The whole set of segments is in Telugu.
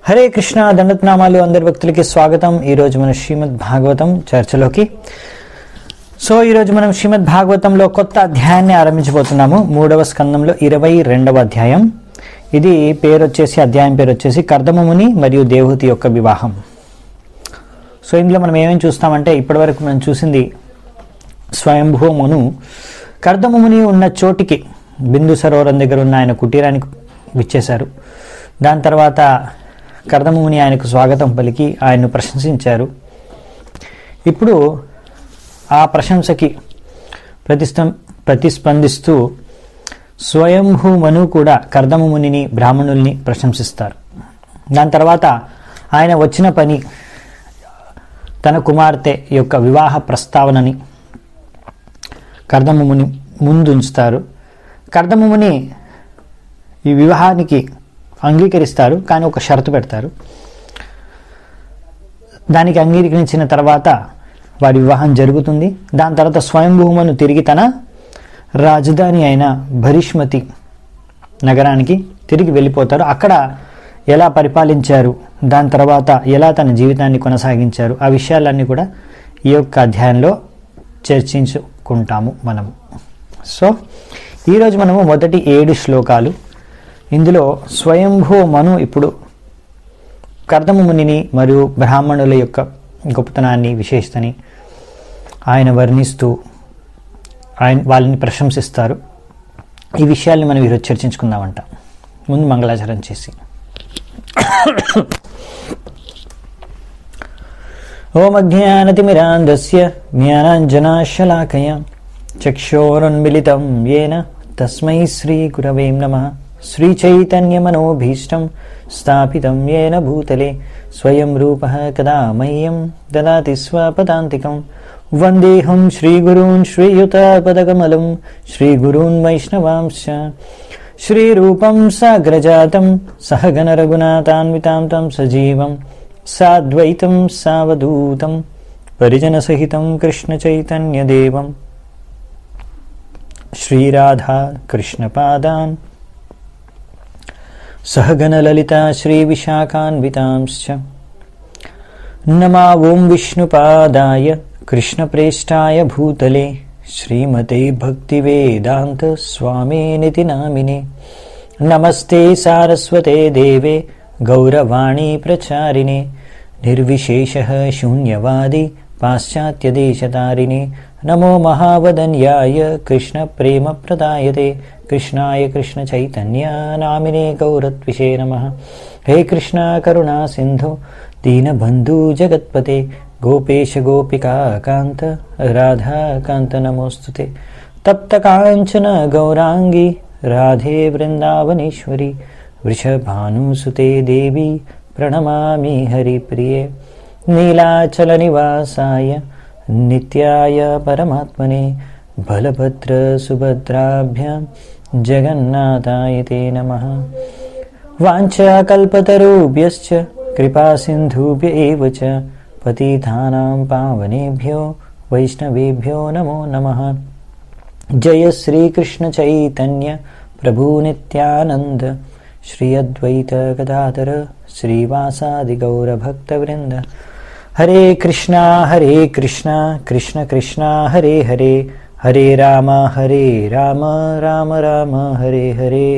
హరే కృష్ణ దండత్నామాలు అందరి భక్తులకి స్వాగతం ఈరోజు మన శ్రీమద్ భాగవతం చర్చలోకి సో ఈరోజు మనం శ్రీమద్ భాగవతంలో కొత్త అధ్యాయాన్ని ఆరంభించబోతున్నాము మూడవ స్కందంలో ఇరవై రెండవ అధ్యాయం ఇది పేరు వచ్చేసి అధ్యాయం పేరు వచ్చేసి కర్దమముని మరియు దేవహూతి యొక్క వివాహం సో ఇందులో మనం ఏమేమి చూస్తామంటే ఇప్పటివరకు మనం చూసింది స్వయంభూ మును కర్దమముని ఉన్న చోటికి బిందు సరోవరం దగ్గర ఉన్న ఆయన కుటీరానికి విచ్చేశారు దాని తర్వాత కర్దమముని ఆయనకు స్వాగతం పలికి ఆయన్ను ప్రశంసించారు ఇప్పుడు ఆ ప్రశంసకి ప్రతిస్తం ప్రతిస్పందిస్తూ స్వయంభూ మను కూడా కర్దమమునిని బ్రాహ్మణుల్ని ప్రశంసిస్తారు దాని తర్వాత ఆయన వచ్చిన పని తన కుమార్తె యొక్క వివాహ ప్రస్తావనని కర్దమముని ముందుంచుతారు కర్దమముని ఈ వివాహానికి అంగీకరిస్తారు కానీ ఒక షరతు పెడతారు దానికి అంగీకరించిన తర్వాత వారి వివాహం జరుగుతుంది దాని తర్వాత స్వయంభూమను తిరిగి తన రాజధాని అయిన భరిష్మతి నగరానికి తిరిగి వెళ్ళిపోతారు అక్కడ ఎలా పరిపాలించారు దాని తర్వాత ఎలా తన జీవితాన్ని కొనసాగించారు ఆ విషయాలన్నీ కూడా ఈ యొక్క అధ్యాయంలో చర్చించుకుంటాము మనము సో ఈరోజు మనము మొదటి ఏడు శ్లోకాలు ఇందులో స్వయంభూ మను ఇప్పుడు కర్దమునిని మరియు బ్రాహ్మణుల యొక్క గొప్పతనాన్ని విశేషతని ఆయన వర్ణిస్తూ ఆయన వాళ్ళని ప్రశంసిస్తారు ఈ విషయాల్ని మనం ఈరోజు చర్చించుకుందామంట ముందు మంగళాచరణ చేసి ఓం అజ్ఞానతిమిరాంధస్య జ్ఞానాంజనాశలాకయ చక్షోరున్మిళితం ఏన తస్మై శ్రీగురవే నమ శ్రీచైతన్యమనోభీష్టం స్థాపితం ఏన భూతలే స్వయం రూపः కదా మह्यं దదాతి స్వపదాంతికం వందేహం శ్రీగురూన్ శ్రీయుతాపదకమలం శ్రీగురూన్ వైష్ణవాంశ శ్రీరూపం సాగ్రజాతం సహగణ రఘునాథాన్వితాం తం సజీవం సాద్వైతం సావధూతం పరిజనసహితం కృష్ణచైతన్యదేవం శ్రీరాధా కృష్ణపాదాన్ सहगणललिता श्रीविशाखान्वितांश्च नमा ॐ विष्णुपादाय कृष्णप्रेष्ठाय भूतले श्रीमते भक्तिवेदान्तस्वामिनिति नामिने नमस्ते सारस्वते देवे गौरवाणी प्रचारिणे निर्विशेषः शून्यवादी पाश्चात्यदेशतारिणे नमो महावदन्याय कृष्णप्रेमप्रदायते कृष्णाय कृष्णचैतन्य नामिने गौरत्विषे नमः हे कृष्णा करुणा सिन्धु दीनबन्धु जगत्पते गोपेश गोपिकान्त राधाकान्त नमोऽस्तु ते तप्तकाञ्चन गौराङ्गी राधे वृन्दावनेश्वरी वृषभानुसुते देवी प्रणमामि हरिप्रिये नीलाचलनिवासाय नित्याय परमात्मने बलभद्रसुभद्राभ्यां जगन्नाथाय ते नमः वाञ्छाकल्पतरुभ्यश्च कृपासिन्धुभ्य एव च पतितानां पावनेभ्यो वैष्णवेभ्यो नमो नमः जय श्रीकृष्णचैतन्य प्रभुनित्यानन्द श्री अद्वैत गदाधर श्रीवासादिगौरभक्तवृन्द हरे कृष्णा हरे कृष्णा कृष्ण कृष्णा हरे हरे హరే రామ హరే రామ రామ రామ హరే హరే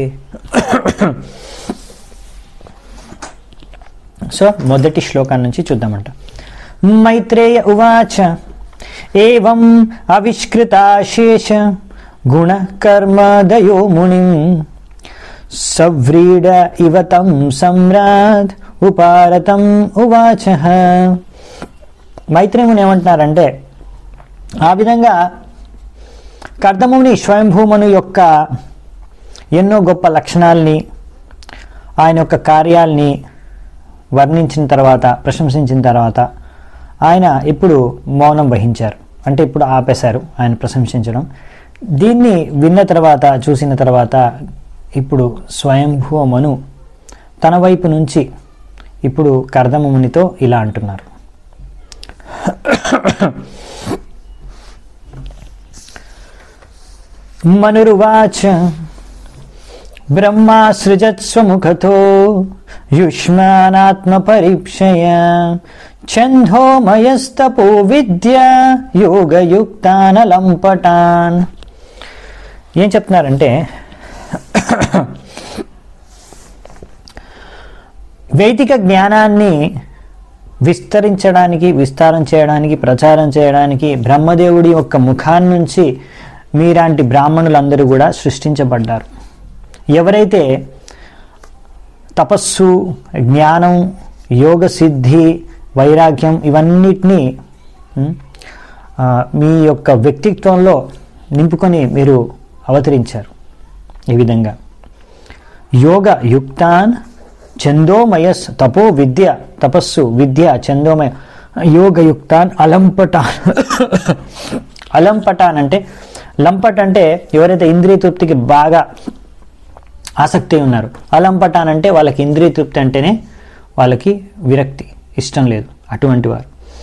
సో మొదటి శ్లోకాన్ని నుంచి చూద్దామంట మైత్రేయ ఉవాచ ఏం అవిష్కృతాశేష గుణ కర్మదయో ముని సవ్రీడ ఇవ తం సమ్రాట్ ఉపారతం ఉవాచ మైత్రేయుని ఏమంటున్నారంటే ఆ విధంగా కర్దముని స్వయంభూమను యొక్క ఎన్నో గొప్ప లక్షణాల్ని ఆయన యొక్క కార్యాల్ని వర్ణించిన తర్వాత ప్రశంసించిన తర్వాత ఆయన ఇప్పుడు మౌనం వహించారు అంటే ఇప్పుడు ఆపేశారు ఆయన ప్రశంసించడం దీన్ని విన్న తర్వాత చూసిన తర్వాత ఇప్పుడు స్వయంభూమను తన వైపు నుంచి ఇప్పుడు కర్దమునితో ఇలా అంటున్నారు మనురువాచ బ్రహ్మా సృజత్స్వముఖతో యుష్మానాత్మపరీక్షయ ఛందోమయస్తపో విద్య యోగయుక్తానలంపటాన్ ఏం చెప్తున్నారంటే వైదిక జ్ఞానాన్ని విస్తరించడానికి విస్తారం చేయడానికి ప్రచారం చేయడానికి బ్రహ్మదేవుడి యొక్క ముఖాన్ని నుంచి మీలాంటి బ్రాహ్మణులందరూ కూడా సృష్టించబడ్డారు ఎవరైతే తపస్సు జ్ఞానం యోగ సిద్ధి వైరాగ్యం ఇవన్నిటినీ ఉమ్, ఆ, మీ యొక్క వ్యక్తిత్వంలో నింపుకొని మీరు అవతరించారు ఈ విధంగా యోగ యుక్తాన్ చందోమయస్ తపో విద్య తపస్సు విద్య చందోమయ యోగయుక్తాన్ అలంపటాన్ అలంపటాన్ అంటే లంపట్ అంటే ఎవరైతే ఇంద్రియ తృప్తికి బాగా ఆసక్తి ఉన్నారు అలంపటాన్ అంటే వాళ్ళకి ఇంద్రియ తృప్తి అంటేనే వాళ్ళకి విరక్తి ఇష్టం లేదు అటువంటి వారు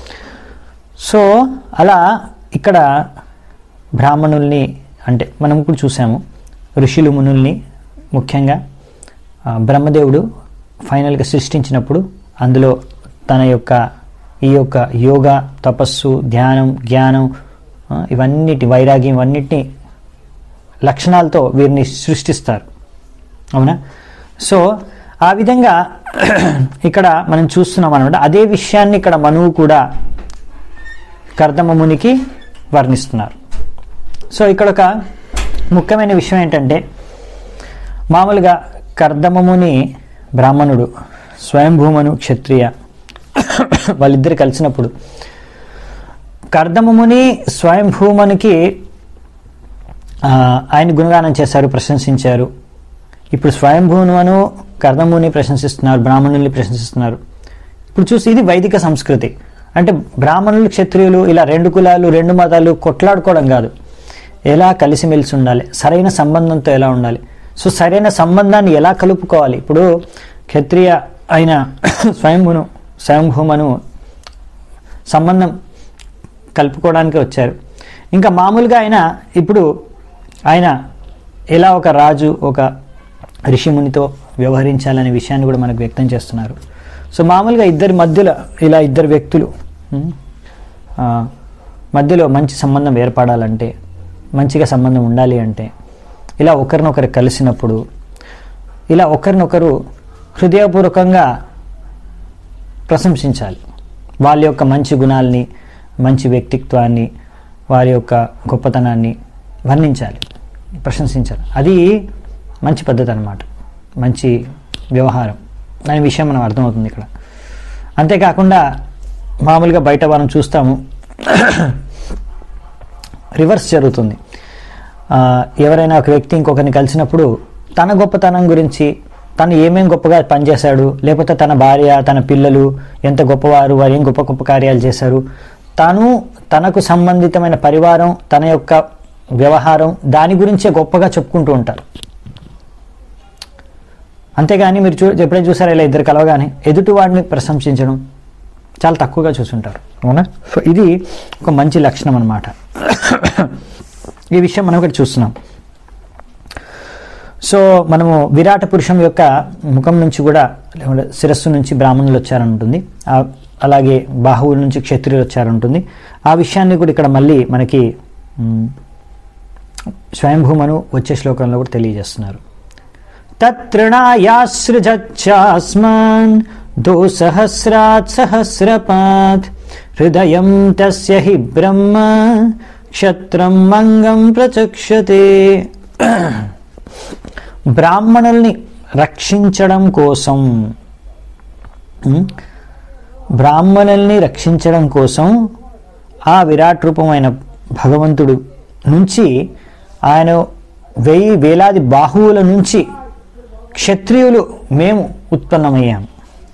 సో అలా ఇక్కడ బ్రాహ్మణుల్ని అంటే మనం కూడా చూసాము ఋషులు మునుల్ని ముఖ్యంగా ఆ, బ్రహ్మదేవుడు ఫైనల్గా సృష్టించినప్పుడు అందులో తన యొక్క ఈ యొక్క యోగ తపస్సు ధ్యానం జ్ఞానం ఆ, ఇవన్నిటి వైరాగ్యం ఇవన్నిటిని లక్షణాలతో వీరిని సృష్టిస్తారు అవునా సో ఆ విధంగా ఇక్కడ మనం చూస్తున్నాం అనమాట అదే విషయాన్ని ఇక్కడ మనువు కూడా కర్దమ మునికి వర్ణిస్తున్నారు సో ఇక్కడ ఒక ముఖ్యమైన విషయం ఏంటంటే మామూలుగా కర్దమముని బ్రాహ్మణుడు స్వయంభూమను క్షత్రియ వాళ్ళిద్దరు కలిసినప్పుడు కర్దమముని స్వయంభూమనికి ఆ, ఆయన గుణగానం చేశారు ప్రశంసించారు ఇప్పుడు స్వయంభూమను కర్దముని ప్రశంసిస్తున్నారు బ్రాహ్మణుల్ని ప్రశంసిస్తున్నారు ఇప్పుడు చూసి ఇది వైదిక సంస్కృతి అంటే బ్రాహ్మణులు క్షత్రియులు ఇలా రెండు కులాలు రెండు మతాలు కొట్లాడుకోవడం కాదు ఎలా కలిసిమెలిసి ఉండాలి సరైన సంబంధంతో ఎలా ఉండాలి సో సరైన సంబంధాన్ని ఎలా కలుపుకోవాలి ఇప్పుడు క్షత్రియ అయిన స్వయంభును స్వయంభూమను సంబంధం కలుపుకోవడానికి వచ్చారు ఇంకా మామూలుగా ఆయన ఇప్పుడు ఆయన ఎలా ఒక రాజు ఒక ఋషిమునితో వ్యవహరించాలనే విషయాన్ని కూడా మనకు వ్యక్తం చేస్తున్నారు సో మామూలుగా ఇద్దరి మధ్యలో ఇలా ఇద్దరు వ్యక్తులు ఉమ్, ఆ, మధ్యలో మంచి సంబంధం ఏర్పడాలంటే మంచిగా సంబంధం ఉండాలి అంటే ఇలా ఒకరినొకరు కలిసినప్పుడు ఇలా ఒకరినొకరు హృదయపూర్వకంగా ప్రశంసించాలి వాళ్ళ యొక్క మంచి గుణాలని మంచి వ్యక్తిత్వాన్ని వారి యొక్క గొప్పతనాన్ని వర్ణించాలి ప్రశంసించాలి అది మంచి పద్ధతి అన్నమాట మంచి వ్యవహారం అనే విషయం మనం అర్థమవుతుంది ఇక్కడ అంతేకాకుండా మామూలుగా బయట మనం చూస్తాము రివర్స్ జరుగుతుంది ఆ, ఎవరైనా ఒక వ్యక్తి ఇంకొకరిని కలిసినప్పుడు తన గొప్పతనం గురించి తను ఏమేం గొప్పగా పనిచేశాడు లేకపోతే తన భార్య తన పిల్లలు ఎంత గొప్పవారు వారు ఏం గొప్ప గొప్ప కార్యాలు చేశారు తను తనకు సంబంధితమైన పరివారం తన యొక్క వ్యవహారం దాని గురించే గొప్పగా చెప్పుకుంటూ ఉంటారు అంతేగాని మీరు చూ ఎప్పుడైనా చూసారా ఇలా ఇద్దరు కలవగానే ఎదుటి వాడిని ప్రశంసించడం చాలా తక్కువగా చూసుంటారు అవునా సో ఇది ఒక మంచి లక్షణం అన్నమాట ఈ విషయం మనం ఇక్కడ చూస్తున్నాం సో మనము విరాట పురుషం యొక్క ముఖం నుంచి కూడా లేకుంటే శిరస్సు నుంచి బ్రాహ్మణులు వచ్చారంటుంది ఆ- అలాగే బాహువుల నుంచి క్షత్రియులు వచ్చారంటుంది ఆ విషయాన్ని కూడా ఇక్కడ మళ్ళీ మనకి మ్, స్వయంభూమను వచ్చే శ్లోకంలో కూడా తెలియజేస్తున్నారు తృణాయాసృజచ్చాస్మాన్ దోసహస్రాత్ సహస్రపాత్ హృదయం తస్య హి బ్రహ్మ క్షత్రం మంగం ప్రచక్షతే బ్రాహ్మణుల్ని రక్షించడం కోసం ఉం? బ్రాహ్మణుల్ని రక్షించడం కోసం ఆ విరాట్ రూపమైన భగవంతుడు నుంచి ఆయన వెయ్యి వేలాది బాహువుల నుంచి క్షత్రియులు మేము ఉత్పన్నమయ్యాము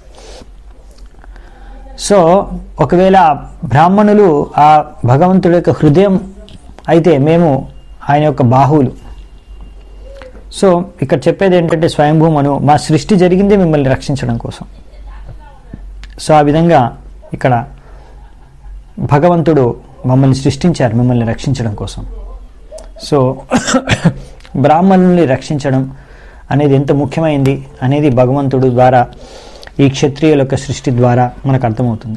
సో ఒకవేళ ఆ బ్రాహ్మణులు ఆ భగవంతుడి యొక్క హృదయం అయితే మేము ఆయన యొక్క బాహువులు సో ఇక్కడ చెప్పేది ఏంటంటే స్వయంభూమను మా సృష్టి జరిగిందే మిమ్మల్ని రక్షించడం కోసం సో ఆ విధంగా ఇక్కడ భగవంతుడు మమ్మల్ని సృష్టించారు మిమ్మల్ని రక్షించడం కోసం సో బ్రాహ్మణుల్ని రక్షించడం అనేది ఎంత ముఖ్యమైంది అనేది భగవంతుడు ద్వారా ఈ క్షత్రియుల యొక్క సృష్టి ద్వారా మనకు అర్థమవుతుంది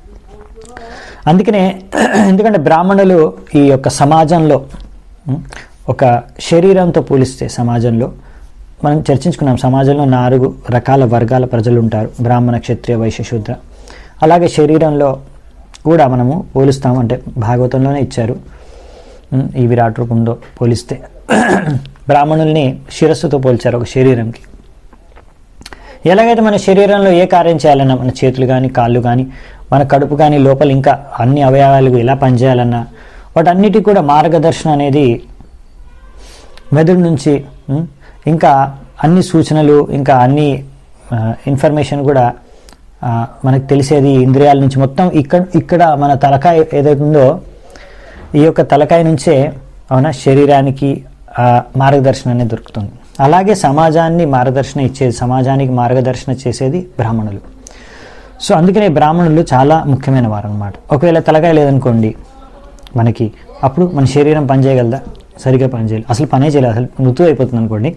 అందుకనే ఎందుకంటే బ్రాహ్మణులు ఈ యొక్క సమాజంలో ఉం, ఒక శరీరంతో పోలిస్తే సమాజంలో మనం చర్చించుకున్నాం సమాజంలో నాలుగు రకాల వర్గాల ప్రజలు ఉంటారు బ్రాహ్మణ క్షత్రియ వైశ్య శూద్ర అలాగే శరీరంలో కూడా మనము పోలుస్తాము అంటే భాగవతంలోనే ఇచ్చారు ఉం, ఈ విరాట్ రూపంలో పోలిస్తే బ్రాహ్మణుల్ని శిరస్సుతో పోల్చారు ఒక శరీరంకి ఎలాగైతే మన శరీరంలో ఏ కార్యం చేయాలన్నా మన చేతులు కానీ కాళ్ళు కానీ మన కడుపు కానీ లోపల ఇంకా అన్ని అవయవాలకు ఎలా పనిచేయాలన్నా వాటన్నిటికి కూడా మార్గదర్శనం అనేది మెదడు నుంచి ఉం, ఇంకా అన్ని సూచనలు ఇంకా అన్ని ఇన్ఫర్మేషన్ కూడా ఆ, మనకు తెలిసేది ఈ ఇంద్రియాల నుంచి మొత్తం ఇక్కడ ఇక్కడ మన తలకాయ ఏదైతే ఉందో ఈ యొక్క తలకాయ నుంచే అవునా శరీరానికి ఆ, మార్గదర్శనం అనేది దొరుకుతుంది అలాగే సమాజాన్ని మార్గదర్శనం ఇచ్చేది సమాజానికి మార్గదర్శనం చేసేది బ్రాహ్మణులు సో అందుకనే బ్రాహ్మణులు చాలా ముఖ్యమైన వారు అనమాట ఒకవేళ తలకాయ లేదనుకోండి మనకి అప్పుడు మన శరీరం పని చేయగలదా సరిగ్గా పని చేయలేదు అసలు పనే చేయలేదు అసలు మృతు అయిపోతుంది అనుకోండి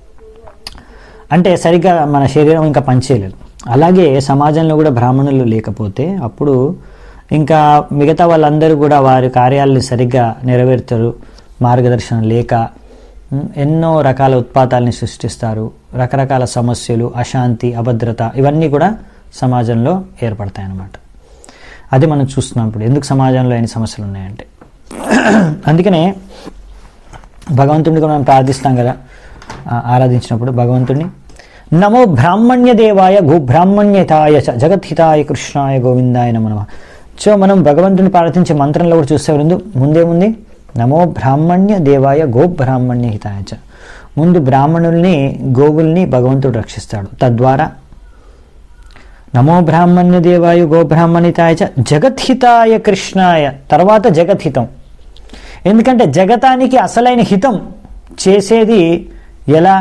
అంటే సరిగ్గా మన శరీరం ఇంకా పనిచేయలేదు అలాగే సమాజంలో కూడా బ్రాహ్మణులు లేకపోతే అప్పుడు ఇంకా మిగతా వాళ్ళందరూ కూడా వారి కార్యాలను సరిగ్గా నెరవేర్తారు మార్గదర్శనం లేక ఉమ్, ఎన్నో రకాల ఉత్పాతాలని సృష్టిస్తారు రకరకాల సమస్యలు అశాంతి అభద్రత ఇవన్నీ కూడా సమాజంలో ఏర్పడతాయి అన్నమాట అది మనం చూస్తున్నాం ఇప్పుడు ఎందుకు సమాజంలో ఎన్ని సమస్యలు ఉన్నాయంటే అందుకనే భగవంతుడిని కూడా మనం ప్రార్థిస్తాం కదా ఆ, ఆరాధించినప్పుడు భగవంతుడిని నమో బ్రాహ్మణ్య దేవాయ గో బ్రాహ్మణ్యతాయ చ జగద్హితాయ కృష్ణాయ గోవిందాయ నమ నమః. సో మనం భగవంతుని ప్రార్థించే మంత్రంలో కూడా చూస్తే ముందు ముందేముంది నమో బ్రాహ్మణ్య దేవాయ గో బ్రాహ్మణ్య హితాయ చ ముందు బ్రాహ్మణుల్ని గోవుల్ని భగవంతుడు రక్షిస్తాడు తద్వారా నమో బ్రాహ్మణ్య దేవాయ గో బ్రాహ్మణితాయ చ జగద్హితాయ కృష్ణాయ తర్వాత జగద్హితం ఎందుకంటే జగతానికి అసలైన హితం చేసేది ఎలా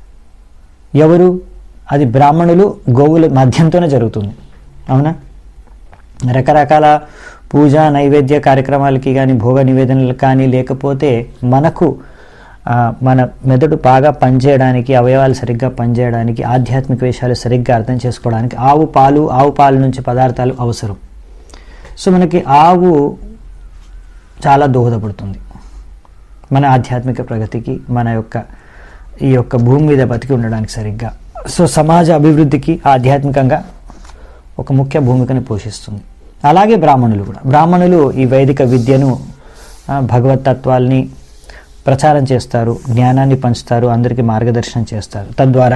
ఎవరు అది బ్రాహ్మణులు గోవుల మధ్యంతోనే జరుగుతుంది అవునా రకరకాల పూజ నైవేద్య కార్యక్రమాలకి కానీ భోగ నివేదనలకు కానీ లేకపోతే మనకు ఆ, మన మెదడు బాగా పనిచేయడానికి అవయవాలు సరిగ్గా పనిచేయడానికి ఆధ్యాత్మిక విషయాలు సరిగ్గా అర్థం చేసుకోవడానికి ఆవు పాలు ఆవు పాలు నుంచి పదార్థాలు అవసరం సో మనకి ఆవు చాలా దోహదపడుతుంది మన ఆధ్యాత్మిక ప్రగతికి మన యొక్క ఈ యొక్క భూమి మీద బతికి ఉండడానికి సరిగ్గా సో సమాజ అభివృద్ధికి ఆధ్యాత్మికంగా ఒక ముఖ్య భూమికని పోషిస్తుంది అలాగే బ్రాహ్మణులు కూడా బ్రాహ్మణులు ఈ వైదిక విద్యను ఆ, భగవత్ తత్వాల్ని ప్రచారం చేస్తారు జ్ఞానాన్ని పంచుతారు అందరికీ మార్గదర్శనం చేస్తారు తద్వారా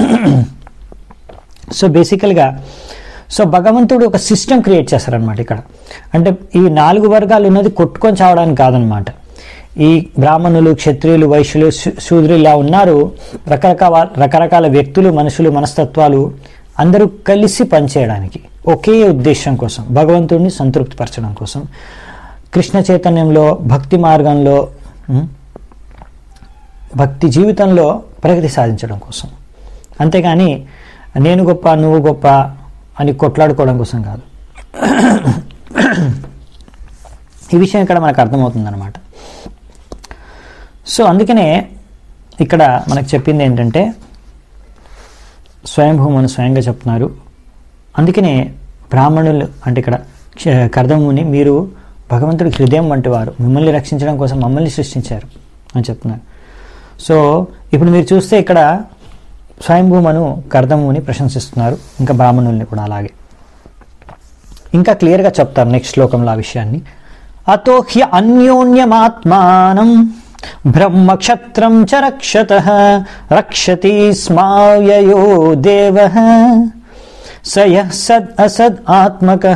సో బేసికల్గా సో భగవంతుడు ఒక సిస్టమ్ క్రియేట్ చేస్తారనమాట ఇక్కడ అంటే ఈ నాలుగు వర్గాలు ఉన్నది కొట్టుకొని చావడానికి కాదనమాట ఈ బ్రాహ్మణులు క్షత్రియులు వైశ్యులు శూ- శూద్రులు ఇలా ఉన్నారు రకరకాల రకరకాల వ్యక్తులు మనుషులు మనస్తత్వాలు అందరూ కలిసి పనిచేయడానికి ఒకే ఉద్దేశం కోసం భగవంతుడిని సంతృప్తిపరచడం కోసం కృష్ణ చైతన్యంలో భక్తి మార్గంలో ఉం, భక్తి జీవితంలో ప్రగతి సాధించడం కోసం అంతేగాని నేను గొప్ప నువ్వు గొప్ప అని కొట్లాడుకోవడం కోసం కాదు ఈ విషయం ఇక్కడ మనకు అర్థమవుతుంది అనమాట సో అందుకనే ఇక్కడ మనకు చెప్పింది ఏంటంటే స్వయంభూమని స్వయంగా చెప్తున్నారు అందుకనే బ్రాహ్మణులు అంటే ఇక్కడ క్ష- కర్దముని మీరు భగవంతుడి హృదయం వంటి వారు మిమ్మల్ని రక్షించడం కోసం మమ్మల్ని సృష్టించారు అని చెప్తున్నారు సో ఇప్పుడు మీరు చూస్తే ఇక్కడ స్వయంభూమను కర్దముని ప్రశంసిస్తున్నారు ఇంకా బ్రాహ్మణుల్ని కూడా అలాగే ఇంకా క్లియర్గా చెప్తారు నెక్స్ట్ శ్లోకంలో ఆ విషయాన్ని అతో హ్య అన్యోన్యమాత్మానం బ్రహ్మక్షత్రం చ రక్షత రక్షతి స్మాయయో దేవ సయ సద్ అసద్ ఆత్మక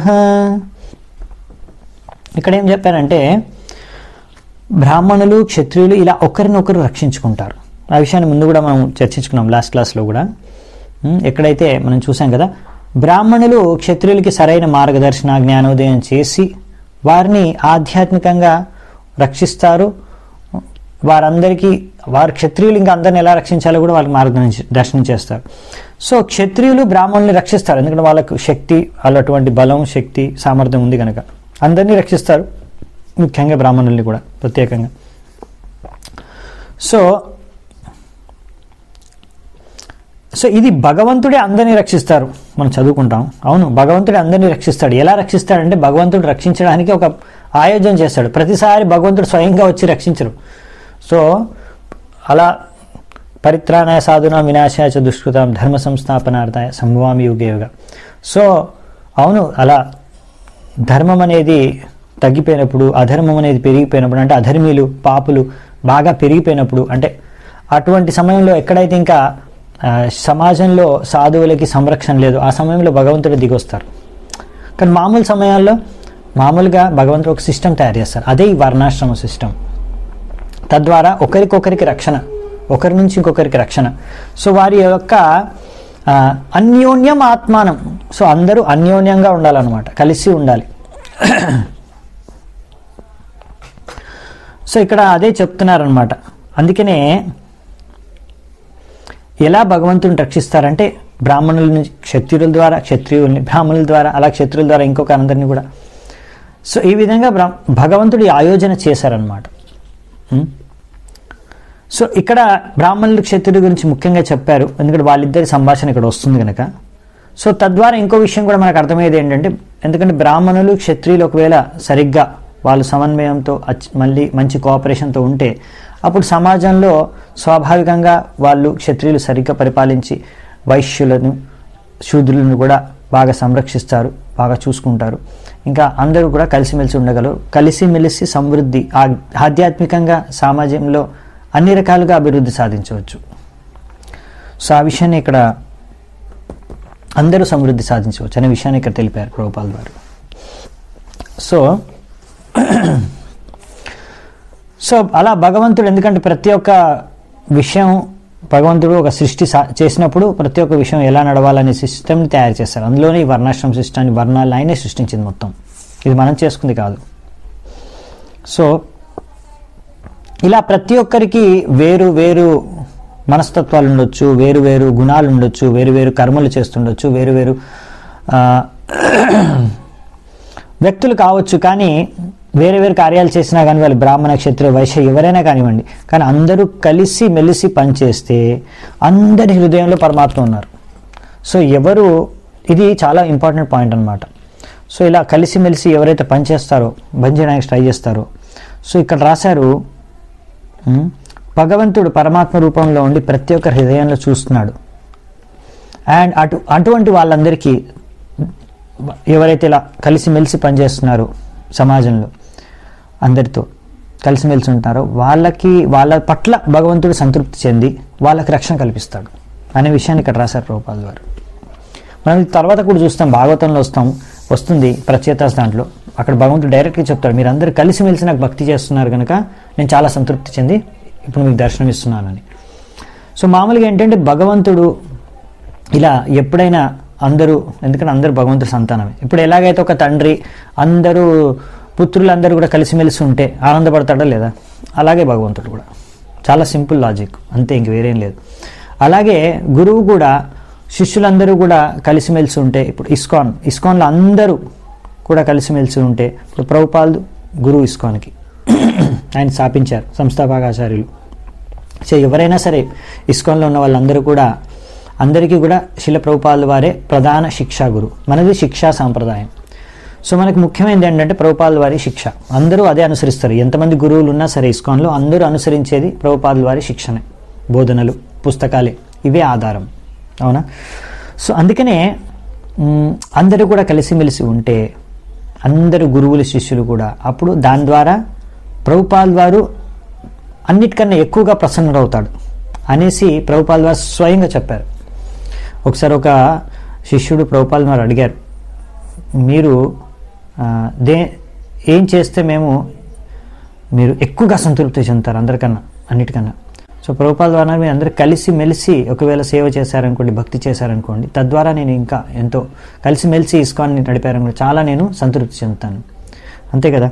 ఇక్కడ ఏం చెప్పారంటే బ్రాహ్మణులు క్షత్రియులు ఇలా ఒకరినొకరు రక్షించుకుంటారు ఆ విషయాన్ని ముందు కూడా మనం చర్చించుకున్నాం లాస్ట్ క్లాస్లో కూడా ఉమ్, ఎక్కడైతే మనం చూసాం కదా బ్రాహ్మణులు క్షత్రియులకి సరైన మార్గదర్శన జ్ఞానోదయం చేసి వారిని ఆధ్యాత్మికంగా రక్షిస్తారు వారందరికీ వారు క్షత్రియులు ఇంకా అందరిని ఎలా రక్షించాలో కూడా వాళ్ళకి మార్గదర్శనం దర్శనం చేస్తారు సో క్షత్రియులు బ్రాహ్మణుల్ని రక్షిస్తారు ఎందుకంటే వాళ్ళకు శక్తి వాళ్ళ అటువంటి బలం శక్తి సామర్థ్యం ఉంది కనుక అందరినీ రక్షిస్తారు ముఖ్యంగా బ్రాహ్మణుల్ని కూడా ప్రత్యేకంగా సో సో ఇది భగవంతుడే అందరినీ రక్షిస్తారు మనం చదువుకుంటాం అవును భగవంతుడే అందరినీ రక్షిస్తాడు ఎలా రక్షిస్తాడంటే భగవంతుడు రక్షించడానికి ఒక ఆయోజన చేస్తాడు ప్రతిసారి భగవంతుడు స్వయంగా వచ్చి రక్షించరు సో అలా పరిత్రాణాయ సాధున వినాశాయ చ దుష్కృతం ధర్మ సంస్థాపనార్థాయ సంభవామి యుగేయుగా సో అవును అలా ధర్మం అనేది తగ్గిపోయినప్పుడు అధర్మం అనేది పెరిగిపోయినప్పుడు అంటే అధర్మీలు పాపులు బాగా పెరిగిపోయినప్పుడు అంటే అటువంటి సమయంలో ఎక్కడైతే ఇంకా ఆ, సమాజంలో సాధువులకి సంరక్షణ లేదు ఆ సమయంలో భగవంతుడు దిగొస్తారు కానీ మామూలు సమయాల్లో మామూలుగా భగవంతుడు ఒక సిస్టమ్ తయారు చేస్తారు అదే ఈ వర్ణాశ్రమ సిస్టమ్ తద్వారా ఒకరికొకరికి రక్షణ ఒకరి నుంచి ఇంకొకరికి రక్షణ సో వారి యొక్క ఆ, అన్యోన్యం ఆత్మానం సో అందరూ అన్యోన్యంగా ఉండాలన్నమాట కలిసి ఉండాలి సో ఇక్కడ అదే చెప్తున్నారనమాట అందుకనే ఎలా భగవంతుని రక్షిస్తారంటే బ్రాహ్మణుల నుంచి క్షత్రియుల ద్వారా క్షత్రియుల్ని బ్రాహ్మణుల ద్వారా అలా క్షత్రియుల ద్వారా ఇంకొక అందరినీ కూడా సో ఈ విధంగా బ్రా భగవంతుడు ఈ ఆయోజన చేశారనమాట ఉం? సో ఇక్కడ బ్రాహ్మణులు క్షత్రియుల గురించి ముఖ్యంగా చెప్పారు ఎందుకంటే వాళ్ళిద్దరి సంభాషణ ఇక్కడ వస్తుంది కనుక సో తద్వారా ఇంకో విషయం కూడా మనకు అర్థమయ్యేది ఏంటంటే ఎందుకంటే బ్రాహ్మణులు క్షత్రియులు ఒకవేళ సరిగ్గా వాళ్ళు సమన్వయంతో అచ్- మళ్ళీ మంచి కోఆపరేషన్తో ఉంటే అప్పుడు సమాజంలో స్వాభావికంగా వాళ్ళు క్షత్రియులు సరిగ్గా పరిపాలించి వైశ్యులను శూద్రులను కూడా బాగా సంరక్షిస్తారు బాగా చూసుకుంటారు ఇంకా అందరూ కూడా కలిసిమెలిసి ఉండగలరు కలిసిమెలిసి సమృద్ధి ఆ- ఆధ్యాత్మికంగా సమాజంలో అన్ని రకాలుగా అభివృద్ధి సాధించవచ్చు సో ఆ విషయాన్ని ఇక్కడ అందరూ సమృద్ధి సాధించవచ్చు అనే విషయాన్ని ఇక్కడ తెలిపారు ప్రభుపాల్ గారు సో సో అలా భగవంతుడు ఎందుకంటే ప్రతి ఒక్క విషయం భగవంతుడు ఒక సృష్టి సా- చేసినప్పుడు ప్రతి ఒక్క విషయం ఎలా నడవాలనే సిస్టమ్ని తయారు చేస్తారు అందులోనే ఈ వర్ణాశ్రమ సిస్టాన్ని వర్ణాలు ఆయనే సృష్టించింది మొత్తం ఇది మనం చేసుకుంది కాదు సో ఇలా ప్రతి ఒక్కరికి వేరు వేరు మనస్తత్వాలు ఉండొచ్చు వేరు వేరు గుణాలు ఉండొచ్చు వేరు వేరు కర్మలు చేస్తుండొచ్చు వేరు వేరు ఆ, వ్యక్తులు కావచ్చు కానీ వేరే వేరే కార్యాలు చేసినా కానీ వాళ్ళు బ్రాహ్మణ క్షత్రియ వైశ్య ఎవరైనా కానివ్వండి కానీ అందరూ కలిసి మెలిసి పనిచేస్తే అందరి హృదయంలో పరమాత్మ ఉన్నారు సో ఎవరు ఇది చాలా ఇంపార్టెంట్ పాయింట్ అన్నమాట సో ఇలా కలిసిమెలిసి ఎవరైతే పనిచేస్తారో బంద్ చేయడానికి ట్రై చేస్తారో సో ఇక్కడ రాశారు ఉమ్, భగవంతుడు పరమాత్మ రూపంలో ఉండి ప్రతి ఒక్క హృదయంలో చూస్తున్నాడు అండ్ అటు అటువంటి వాళ్ళందరికీ ఎవరైతే ఇలా కలిసిమెలిసి పనిచేస్తున్నారో సమాజంలో అందరితో కలిసిమెలిసి ఉంటారో వాళ్ళకి వాళ్ళ పట్ల భగవంతుడు సంతృప్తి చెంది వాళ్ళకి రక్షణ కల్పిస్తాడు అనే విషయాన్ని ఇక్కడ రాశారు రూపాల్ గారు మనం తర్వాత కూడా చూస్తాం భాగవతంలో వస్తాం వస్తుంది ప్రచేతాస్ దాంట్లో అక్కడ భగవంతుడు డైరెక్ట్గా చెప్తాడు మీరు అందరూ కలిసిమెలిసి నాకు భక్తి చేస్తున్నారు కనుక నేను చాలా సంతృప్తి చెంది ఇప్పుడు మీకు దర్శనం ఇస్తున్నానని సో మామూలుగా ఏంటంటే భగవంతుడు ఇలా ఎప్పుడైనా అందరూ ఎందుకంటే అందరూ భగవంతుడి సంతానమే ఇప్పుడు ఎలాగైతే ఒక తండ్రి అందరూ పుత్రులందరూ కూడా కలిసిమెలిసి ఉంటే ఆనందపడతాడా లేదా అలాగే భగవంతుడు కూడా చాలా సింపుల్ లాజిక్ అంతే ఇంక వేరేం లేదు అలాగే గురువు కూడా శిష్యులందరూ కూడా కలిసిమెలిసి ఉంటే ఇప్పుడు ఇస్కాన్ ఇస్కాన్లో అందరూ కూడా కలిసిమెలిసి ఉంటే ఇప్పుడు ప్రభుపాల్ గురువు ఇస్కాన్కి ఆయన స్థాపించారు సంస్థాపకాచార్యులు సో ఎవరైనా సరే ఇస్కాన్లో ఉన్న వాళ్ళందరూ కూడా అందరికీ కూడా శిల ప్రభుపాల్ వారే ప్రధాన శిక్షా గురు మనది శిక్షా సాంప్రదాయం సో మనకు ముఖ్యమైనది ఏంటంటే ప్రభుపాల్ వారి శిక్ష అందరూ అదే అనుసరిస్తారు ఎంతమంది గురువులు ఉన్నా సరే ఇస్కాన్లో అందరూ అనుసరించేది ప్రభుపాల్ వారి శిక్షనే బోధనలు పుస్తకాలే ఇవే ఆధారం అవునా సో అందుకనే మ్, అందరూ కూడా కలిసిమెలిసి ఉంటే అందరు గురువులు శిష్యులు కూడా అప్పుడు దాని ద్వారా ప్రభుపాల్ వారు అన్నిటికన్నా ఎక్కువగా ప్రసన్నుడవుతాడు అనేసి ప్రభుపాల్ వారు స్వయంగా చెప్పారు ఒకసారి ఒక శిష్యుడు ప్రభుపాల్ వారు అడిగారు మీరు ఆ, దే ఏం చేస్తే మేము మీరు ఎక్కువగా సంతృప్తి చెందుతారు అందరికన్నా అన్నిటికన్నా సో ప్రభుపాల్ ద్వారా మీరు అందరూ కలిసి మెలిసి ఒకవేళ సేవ చేశారనుకోండి భక్తి చేశారనుకోండి తద్వారా నేను ఇంకా ఎంతో కలిసి మెలిసి ఇస్కాన్ని నడిపారనుకోండి చాలా నేను సంతృప్తి చెందుతాను అంతే కదా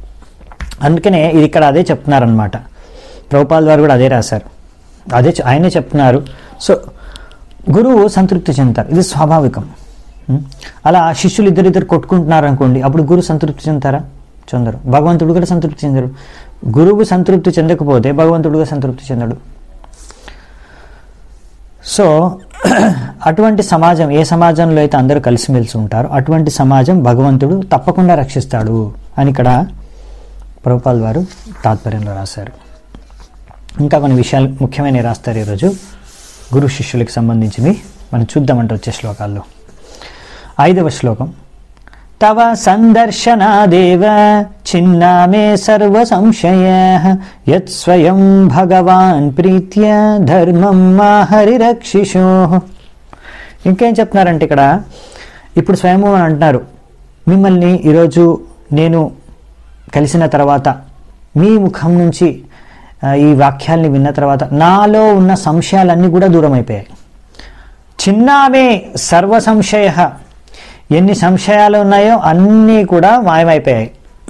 అందుకనే ఇది ఇక్కడ అదే చెప్తున్నారనమాట ప్రభుపాల్ వారు కూడా అదే రాశారు అదే చె- ఆయనే చెప్తున్నారు సో గురువు సంతృప్తి చెందుతారు ఇది స్వాభావికం ఉం? అలా శిష్యులు ఇద్దరిద్దరు కొట్టుకుంటున్నారు అనుకోండి అప్పుడు గురువు సంతృప్తి చెందుతారా చెందరు భగవంతుడు కూడా సంతృప్తి చెందరు గురువు సంతృప్తి చెందకపోతే భగవంతుడుగా సంతృప్తి చెందడు సో అటువంటి సమాజం ఏ సమాజంలో అయితే అందరూ కలిసిమెలిసి ఉంటారో అటువంటి సమాజం భగవంతుడు తప్పకుండా రక్షిస్తాడు అని ఇక్కడ ప్రభుపాల్ వారు తాత్పర్యంలో రాశారు ఇంకా కొన్ని విషయాలు ముఖ్యమైనవి రాస్తారు ఈరోజు గురు శిష్యులకు సంబంధించినవి మనం చూద్దామంటే వచ్చే శ్లోకాల్లో ఐదవ శ్లోకం తవ సందర్శనాదేవ చిన్నా మే సర్వ సంశయ యత్ స్వయం భగవాన్ ప్రీత్య ధర్మం మా హరిరక్షిషో ఇంకేం చెప్తున్నారంటే ఇక్కడ ఇప్పుడు స్వయము అని అంటున్నారు మిమ్మల్ని ఈరోజు నేను కలిసిన తర్వాత మీ ముఖం నుంచి ఆ, ఈ వాక్యాల్ని విన్న తర్వాత నాలో ఉన్న సంశయాలన్నీ కూడా దూరం అయిపోయాయి చిన్నామే సర్వ సంశయ ఎన్ని సంశయాలు ఉన్నాయో అన్నీ కూడా మాయమైపోయాయి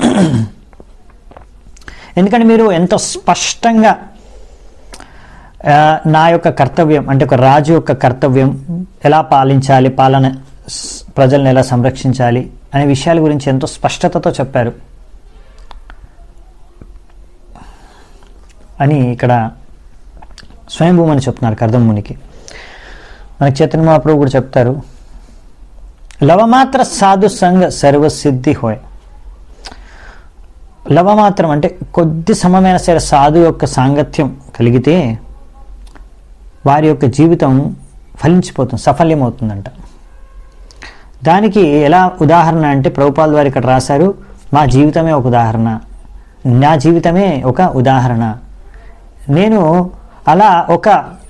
ఎందుకంటే మీరు ఎంతో స్పష్టంగా ఆ, నా యొక్క కర్తవ్యం అంటే ఒక రాజు యొక్క కర్తవ్యం ఎలా పాలించాలి పాలన స్- ప్రజల్ని ఎలా సంరక్షించాలి అనే విషయాల గురించి ఎంతో స్పష్టతతో చెప్పారు అని ఇక్కడ స్వయంభూమని చెప్తున్నారు కర్దమ్మునికి మనకి చైతన్య మహాప్రభు కూడా చెప్తారు లవమాత్ర సాధు సంగ సర్వసిద్ధి హోయ్ లవమాత్రం అంటే కొద్ది సమయమైన సరే సాధు యొక్క సాంగత్యం కలిగితే వారి యొక్క జీవితం ఫలించిపోతుంది సఫల్యమవుతుందంట దానికి ఎలా ఉదాహరణ అంటే ప్రభుపాల్ వారు ఇక్కడ రాశారు మా జీవితమే ఒక ఉదాహరణ నా జీవితమే ఒక ఉదాహరణ నేను అలా ఒక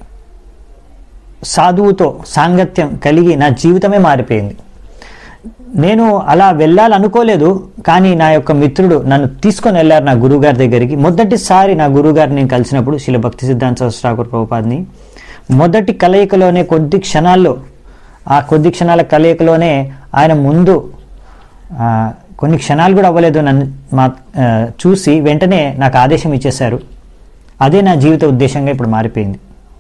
సాధువుతో సాంగత్యం కలిగి నా జీవితమే మారిపోయింది నేను అలా వెళ్ళాలనుకోలేదు కానీ నా యొక్క మిత్రుడు నన్ను తీసుకొని వెళ్ళారు నా గురువుగారి దగ్గరికి మొదటిసారి నా గురువుగారిని నేను కలిసినప్పుడు శిల భక్తి సిద్ధాంత సహస్రాకుర్ ప్రభుపాదిని మొదటి కలయికలోనే కొద్ది క్షణాల్లో ఆ కొద్ది క్షణాల కలయికలోనే ఆయన ముందు ఆ, కొన్ని క్షణాలు కూడా అవ్వలేదు నన్ను మా ఆ, చూసి వెంటనే నాకు ఆదేశం ఇచ్చేశారు అదే నా జీవిత ఉద్దేశంగా ఇప్పుడు మారిపోయింది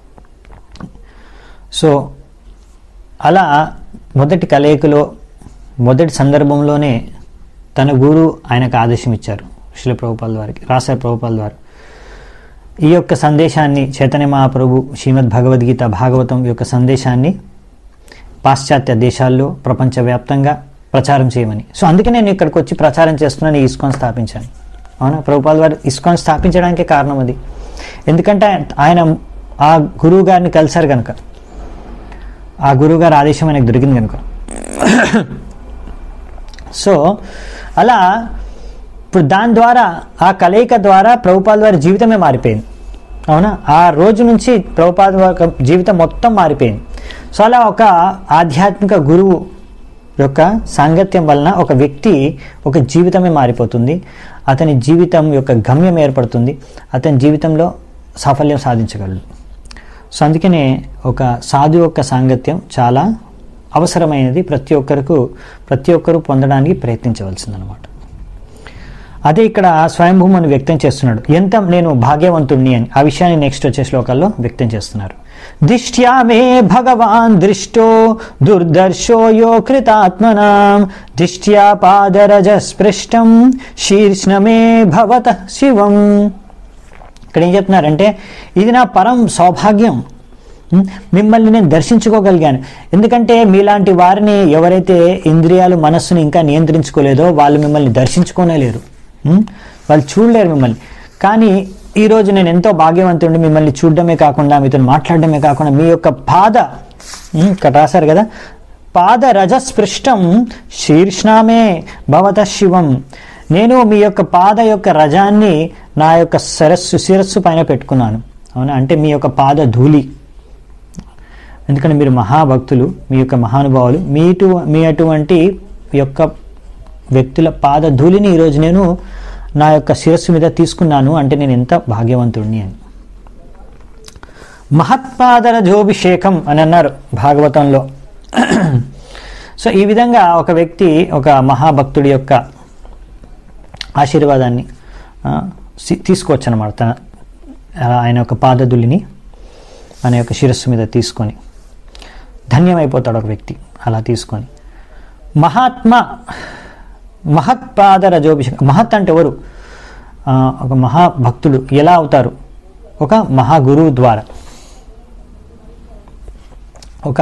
సో అలా మొదటి కలయికలో మొదటి సందర్భంలోనే తన గురు ఆయనకు ఆదేశం ఇచ్చారు శిల ప్రభుపాల్ వారికి రాశారు ప్రభుపాల్ వారు ఈ యొక్క సందేశాన్ని చైతన్య మహాప్రభు శ్రీమద్ భగవద్గీత భాగవతం యొక్క సందేశాన్ని పాశ్చాత్య దేశాల్లో ప్రపంచవ్యాప్తంగా ప్రచారం చేయమని సో అందుకే నేను ఇక్కడికి వచ్చి ప్రచారం చేస్తున్నాను ఈ ఇస్కాన్ స్థాపించాను అవునా ప్రభుపాల్ వారు ఇస్కాన్ స్థాపించడానికే కారణం అది ఎందుకంటే ఆయన ఆ గురువు గారిని కలిశారు కనుక ఆ గురువు గారి ఆదేశం ఆయనకు దొరికింది కనుక సో అలా ఇప్పుడు దాని ద్వారా ఆ కలయిక ద్వారా ప్రభుపాద వారి జీవితమే మారిపోయింది అవునా ఆ రోజు నుంచి ప్రభుపాద వారి జీవితం మొత్తం మారిపోయింది సో అలా ఒక ఆధ్యాత్మిక గురువు యొక్క సాంగత్యం వలన ఒక వ్యక్తి ఒక జీవితమే మారిపోతుంది అతని జీవితం యొక్క గమ్యం ఏర్పడుతుంది అతని జీవితంలో సాఫల్యం సాధించగలడు సో అందుకనే ఒక సాధు యొక్క సాంగత్యం చాలా అవసరమైనది ప్రతి ఒక్కరికి ప్రతి ఒక్కరూ పొందడానికి ప్రయత్నించవలసిందనమాట అదే ఇక్కడ స్వయంభూమని వ్యక్తం చేస్తున్నాడు ఎంత నేను భాగ్యవంతుణ్ణి అని ఆ విషయాన్ని నెక్స్ట్ వచ్చే శ్లోకాల్లో వ్యక్తం చేస్తున్నారు దిష్ట్యా మే భగవాన్ దృష్టో దుర్దర్శో యో కృతాత్మనాం దిష్ట్యా పాదరజ స్పృష్టం శీర్ష్ణమే భవత శివం ఇక్కడ ఏం చెప్తున్నారంటే ఇది నా పరం సౌభాగ్యం ఉం? మిమ్మల్ని నేను దర్శించుకోగలిగాను ఎందుకంటే మీలాంటి వారిని ఎవరైతే ఇంద్రియాలు మనస్సుని ఇంకా నియంత్రించుకోలేదో వాళ్ళు మిమ్మల్ని దర్శించుకోనే లేరు ఉం? వాళ్ళు చూడలేరు మిమ్మల్ని కానీ ఈరోజు నేను ఎంతో భాగ్యవంతుడిని మిమ్మల్ని చూడడమే కాకుండా మీతో మాట్లాడడమే కాకుండా మీ యొక్క పాద ఉం? ఇక్కడ రాశారు కదా పాద రజస్పృష్టం శీర్ష్ణామే భవత శివం నేను మీ యొక్క పాద యొక్క రజాన్ని నా యొక్క సరస్సు శిరస్సు పైన పెట్టుకున్నాను అవునా అంటే మీ యొక్క పాద ధూళి ఎందుకంటే మీరు మహాభక్తులు మీ యొక్క మహానుభావులు మీ ఇటు మీ అటువంటి యొక్క వ్యక్తుల పాద ధూళిని ఈరోజు నేను నా యొక్క శిరస్సు మీద తీసుకున్నాను అంటే నేను ఎంత భాగ్యవంతుడిని అని మహత్పాదర జోభిషేకం అని అన్నారు భాగవతంలో సో ఈ విధంగా ఒక వ్యక్తి ఒక మహాభక్తుడి యొక్క ఆశీర్వాదాన్ని ఆ, సి- తీసుకోవచ్చు అనమాట తన అలా ఆయన యొక్క పాదదులిని మన యొక్క శిరస్సు మీద తీసుకొని ధన్యమైపోతాడు ఒక వ్యక్తి అలా తీసుకొని మహాత్మ మహత్పాద రజోభిషేకం మహత్ అంటే ఎవరు ఆ, ఒక మహాభక్తుడు ఎలా అవుతారు ఒక మహాగురువు ద్వారా ఒక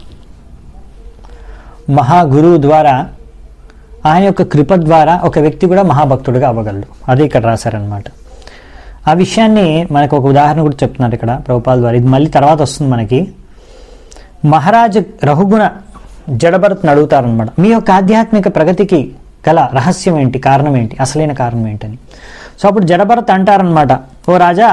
మహాగురువు ద్వారా ఆయన యొక్క కృప ద్వారా ఒక వ్యక్తి కూడా మహాభక్తుడిగా అవ్వగలడు అదే ఇక్కడ రాశారనమాట ఆ విషయాన్ని మనకు ఒక ఉదాహరణ కూడా చెప్తున్నారు ఇక్కడ ప్రభుపాల్ ద్వారా ఇది మళ్ళీ తర్వాత వస్తుంది మనకి మహారాజు రఘుగుణ జడభరత్ని అడుగుతారనమాట మీ యొక్క ఆధ్యాత్మిక ప్రగతికి గల రహస్యం ఏంటి కారణం ఏంటి అసలైన కారణం ఏంటని సో అప్పుడు జడభరత్ అంటారనమాట ఓ రాజా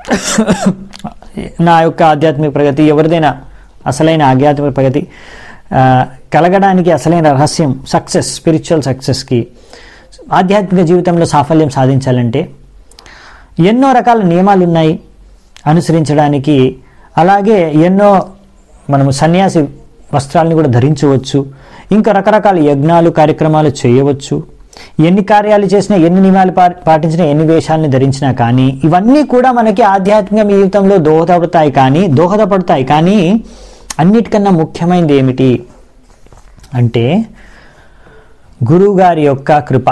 నా యొక్క ఆధ్యాత్మిక ప్రగతి ఎవరిదైనా అసలైన ఆధ్యాత్మిక ప్రగతి ఆ, కలగడానికి అసలైన రహస్యం సక్సెస్ స్పిరిచువల్ సక్సెస్కి ఆధ్యాత్మిక జీవితంలో సాఫల్యం సాధించాలంటే ఎన్నో రకాల నియమాలు ఉన్నాయి అనుసరించడానికి అలాగే ఎన్నో మనము సన్యాసి వస్త్రాలను కూడా ధరించవచ్చు ఇంకా రకరకాల యజ్ఞాలు కార్యక్రమాలు చేయవచ్చు ఎన్ని కార్యాలు చేసినా ఎన్ని నియమాలు పా- పాటించినా ఎన్ని వేషాలను ధరించినా కానీ ఇవన్నీ కూడా మనకి ఆధ్యాత్మిక జీవితంలో దోహదపడతాయి కానీ దోహదపడతాయి కానీ అన్నిటికన్నా ముఖ్యమైనది ఏమిటి అంటే గురువుగారి యొక్క కృప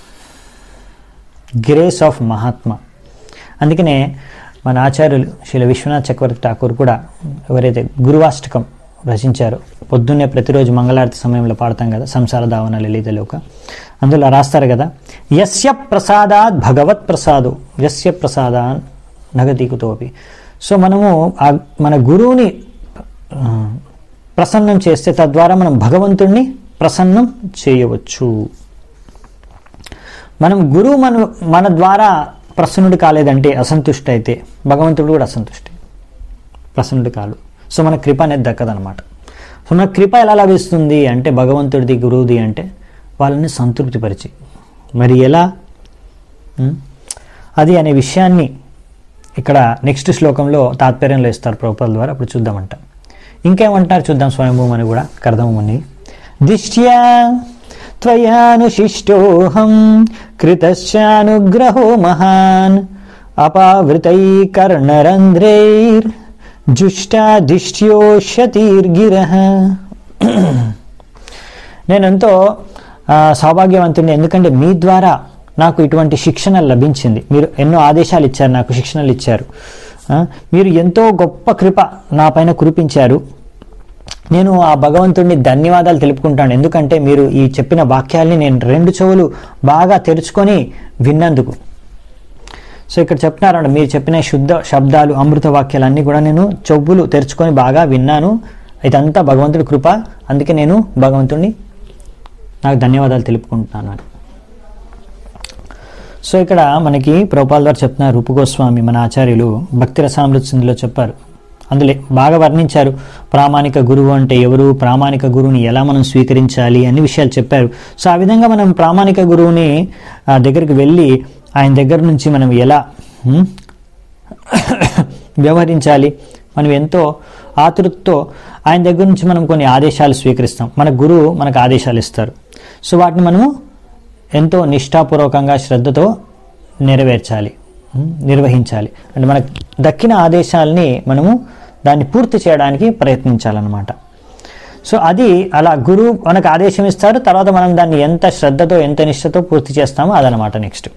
గ్రేస్ ఆఫ్ మహాత్మా అందుకనే మన ఆచార్యులు శ్రీల విశ్వనాథ్ చక్రవర్తి ఠాకూర్ కూడా ఎవరైతే గురువాష్టకం రచించారో పొద్దున్నే ప్రతిరోజు మంగళారతి సమయంలో పాడతాం కదా సంసార దావన లలితలోక అందులో రాస్తారు కదా యస్య ప్రసాదాత్ భగవత్ ప్రసాదు యస్య ప్రసాదాన్ నగదీకుతోపి సో మనము ఆ మన గురువుని ఆ, ప్రసన్నం చేస్తే తద్వారా మనం భగవంతుణ్ణి ప్రసన్నం చేయవచ్చు మనం గురువు మన మన ద్వారా ప్రసన్నుడు కాలేదంటే అసంతుష్టి అయితే భగవంతుడు కూడా అసంతుష్టి ప్రసన్నుడు కాదు సో మన కృప అనేది దక్కదనమాట సో మన కృప ఎలా లభిస్తుంది అంటే భగవంతుడిది గురువుది అంటే వాళ్ళని సంతృప్తిపరిచి మరి ఎలా ఉం? అది అనే విషయాన్ని ఇక్కడ నెక్స్ట్ శ్లోకంలో తాత్పర్యంలో ఇస్తారు ప్రభుపాల ద్వారా అప్పుడు చూద్దామంట ఇంకేమంటారు చూద్దాం స్వయంభూమని కూడా కర్దముని దిష్ట్యా త్వయానుశిష్టోహం కృతశ్చానుగ్రహో మహాన్ అపావృతై కర్ణరంధ్రైర్ జుష్టాదిష్ట్యోషతీర్గిర నేనెంతో ఆ, సౌభాగ్యవంతుడిని ఎందుకంటే మీ ద్వారా నాకు ఇటువంటి శిక్షణ లభించింది మీరు ఎన్నో ఆదేశాలు ఇచ్చారు నాకు శిక్షణలు ఇచ్చారు ఆ, మీరు ఎంతో గొప్ప కృప నా పైన కురిపించారు నేను ఆ భగవంతుడిని ధన్యవాదాలు తెలుపుకుంటాను ఎందుకంటే మీరు ఈ చెప్పిన వాక్యాల్ని నేను రెండు చెవులు బాగా తెరుచుకొని విన్నందుకు సో ఇక్కడ చెప్తున్నారండి మీరు చెప్పిన శుద్ధ శబ్దాలు అమృత వాక్యాలు అన్నీ కూడా నేను చెవులు తెరుచుకొని బాగా విన్నాను ఇదంతా భగవంతుడి కృప అందుకే నేను భగవంతుడిని నాకు ధన్యవాదాలు తెలుపుకుంటున్నాను అని సో ఇక్కడ మనకి ప్రభుపాల్ గారు చెప్తున్నారు రూపు గోస్వామి మన ఆచార్యులు భక్తి రసామృత సింధులో చెప్పారు అందులో బాగా వర్ణించారు ప్రామాణిక గురువు అంటే ఎవరు ప్రామాణిక గురువుని ఎలా మనం స్వీకరించాలి అన్ని విషయాలు చెప్పారు సో ఆ విధంగా మనం ప్రామాణిక గురువుని ఆ దగ్గరికి వెళ్ళి ఆయన దగ్గర నుంచి మనం ఎలా హ్మ్, వ్యవహరించాలి మనం ఎంతో ఆతృతతో ఆయన దగ్గర నుంచి మనం కొన్ని ఆదేశాలు స్వీకరిస్తాం మన గురువు మనకు ఆదేశాలు ఇస్తారు సో వాటిని మనము ఎంతో నిష్ఠాపూర్వకంగా శ్రద్ధతో నెరవేర్చాలి ఉం, నిర్వహించాలి అంటే మనకు దక్కిన ఆదేశాలని మనము దాన్ని పూర్తి చేయడానికి ప్రయత్నించాలన్నమాట సో అది అలా గురువు మనకు ఆదేశం ఇస్తారు తర్వాత మనం దాన్ని ఎంత శ్రద్ధతో ఎంత నిష్ఠతో పూర్తి చేస్తామో అదనమాట నెక్స్ట్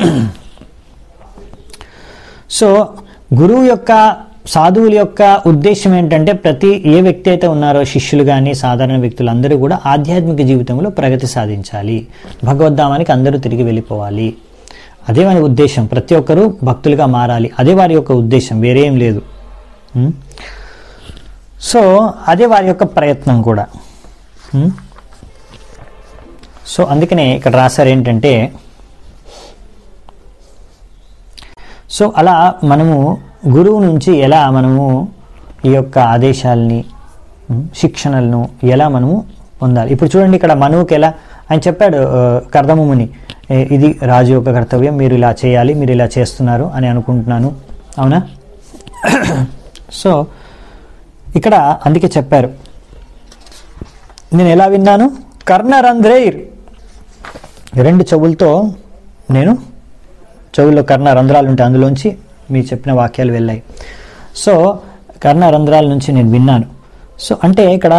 సో గురువు యొక్క సాధువుల యొక్క ఉద్దేశం ఏంటంటే ప్రతి ఏ వ్యక్తి అయితే ఉన్నారో శిష్యులు కానీ సాధారణ వ్యక్తులు అందరూ కూడా ఆధ్యాత్మిక జీవితంలో ప్రగతి సాధించాలి భగవద్ధామానికి అందరూ తిరిగి వెళ్ళిపోవాలి అదే వారి ఉద్దేశం ప్రతి ఒక్కరూ భక్తులుగా మారాలి అదే వారి యొక్క ఉద్దేశం వేరేం లేదు ఉం? సో అదే వారి యొక్క ప్రయత్నం కూడా ఉం? సో అందుకనే ఇక్కడ రాశారు ఏంటంటే సో అలా మనము గురువు నుంచి ఎలా మనము ఈ యొక్క ఆదేశాలని ఉం, శిక్షణలను ఎలా మనము పొందాలి ఇప్పుడు చూడండి ఇక్కడ మనువుకి ఎలా ఆయన చెప్పాడు ఆ, కర్దముని "ఏ, ఇది రాజు యొక్క కర్తవ్యం మీరు ఇలా చేయాలి మీరు ఇలా చేస్తున్నారు అని అనుకుంటున్నాను అవునా సో ఇక్కడ అందుకే చెప్పారు నేను ఎలా విన్నాను కర్ణరంధ్రైర్ రెండు చెవులతో నేను చెవుల్లో కర్ణ రంధ్రాలు ఉంటాయి అందులోంచి మీరు చెప్పిన వాక్యాలు వెళ్ళాయి సో కర్ణ రంధ్రాల నుంచి నేను విన్నాను సో అంటే ఇక్కడ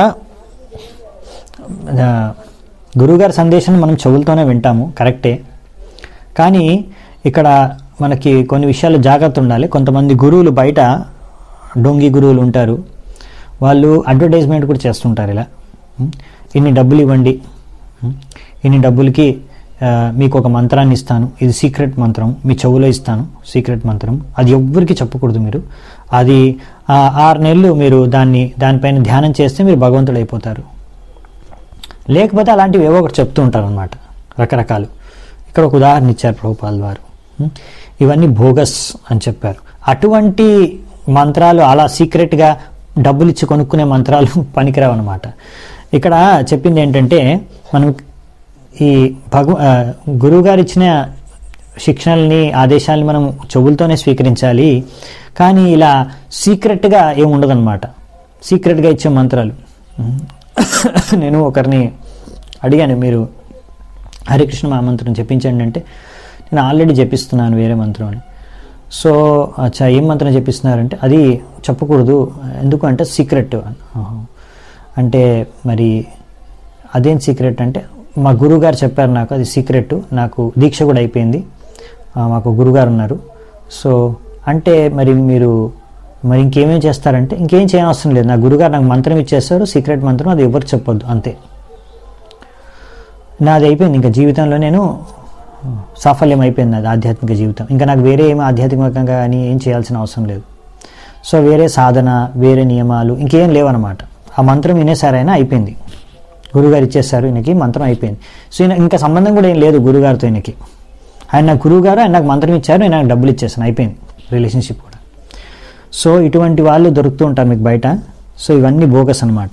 ఆ, గురువుగారి సందేశాన్ని మనం చెవులతోనే వింటాము కరెక్టే కానీ ఇక్కడ మనకి కొన్ని విషయాలు జాగ్రత్త ఉండాలి కొంతమంది గురువులు బయట డొంగి గురువులు ఉంటారు వాళ్ళు అడ్వర్టైజ్మెంట్ కూడా చేస్తుంటారు ఇలా ఉం? ఇన్ని డబ్బులు ఇవ్వండి ఉం? ఇన్ని డబ్బులకి ఆ, మీకు ఒక మంత్రాన్ని ఇస్తాను ఇది సీక్రెట్ మంత్రం మీ చెవులో ఇస్తాను సీక్రెట్ మంత్రం అది ఎవ్వరికి చెప్పకూడదు మీరు అది ఆ, ఆరు నెలలు మీరు దాన్ని దానిపైన ధ్యానం చేస్తే మీరు భగవంతుడు అయిపోతారు లేకపోతే అలాంటివి ఏవో ఒకటి చెప్తూ ఉంటారు అనమాట రకరకాలు ఇక్కడ ఒక ఉదాహరణ ఇచ్చారు ప్రభుపాల్ వారు ఉం? ఇవన్నీ భోగస్ అని చెప్పారు అటువంటి మంత్రాలు అలా సీక్రెట్గా డబ్బులు ఇచ్చి కొనుక్కునే మంత్రాలు పనికిరావు అనమాట ఇక్కడ చెప్పింది ఏంటంటే మనం ఈ భగవ ఆ, గురువుగారు ఇచ్చిన శిక్షణల్ని ఆదేశాలని మనం చెవులతోనే స్వీకరించాలి కానీ ఇలా సీక్రెట్గా ఏమి ఉండదన్నమాట సీక్రెట్గా ఇచ్చే మంత్రాలు ఉం. నేను ఒకరిని అడిగాను మీరు హరికృష్ణ మహామంత్రం చెప్పించండి అంటే నేను ఆల్రెడీ చెప్పిస్తున్నాను వేరే మంత్రం అని సో అచ్చా ఏం మంత్రం చెప్పిస్తున్నారంటే అది చెప్పకూడదు ఎందుకు అంటే సీక్రెట్ అంటే మరి అదేం సీక్రెట్ అంటే మా గురువుగారు చెప్పారు నాకు అది సీక్రెట్ నాకు దీక్ష కూడా అయిపోయింది ఆ, మాకు గురుగారు ఉన్నారు సో అంటే మరి మీరు మరి ఇంకేమేం చేస్తారంటే ఇంకేం చేయనవసరం లేదు నా గురుగారు నాకు మంత్రం ఇచ్చేస్తారు సీక్రెట్ మంత్రం అది ఎవరు చెప్పొద్దు అంతే నాది అయిపోయింది ఇంకా జీవితంలో నేను సాఫల్యం అయిపోయింది నాది ఆధ్యాత్మిక జీవితం ఇంకా నాకు వేరే ఏమి ఆధ్యాత్మికంగా కానీ ఏం చేయాల్సిన అవసరం లేదు సో వేరే సాధన వేరే నియమాలు ఇంకేం లేవన్నమాట ఆ మంత్రం వినేసారైనా అయిపోయింది గురుగారు ఇచ్చేసారు ఈయనకి మంత్రం అయిపోయింది సో ఈయన ఇంకా సంబంధం కూడా ఏం లేదు గురుగారితో ఈయనకి ఆయన నాకు గురువుగారు ఆయన నాకు మంత్రం ఇచ్చారు నేను నాకు డబ్బులు ఇచ్చేసాను అయిపోయింది రిలేషన్షిప్ కూడా సో ఇటువంటి వాళ్ళు దొరుకుతూ ఉంటారు మీకు బయట సో ఇవన్నీ బోగస్ అనమాట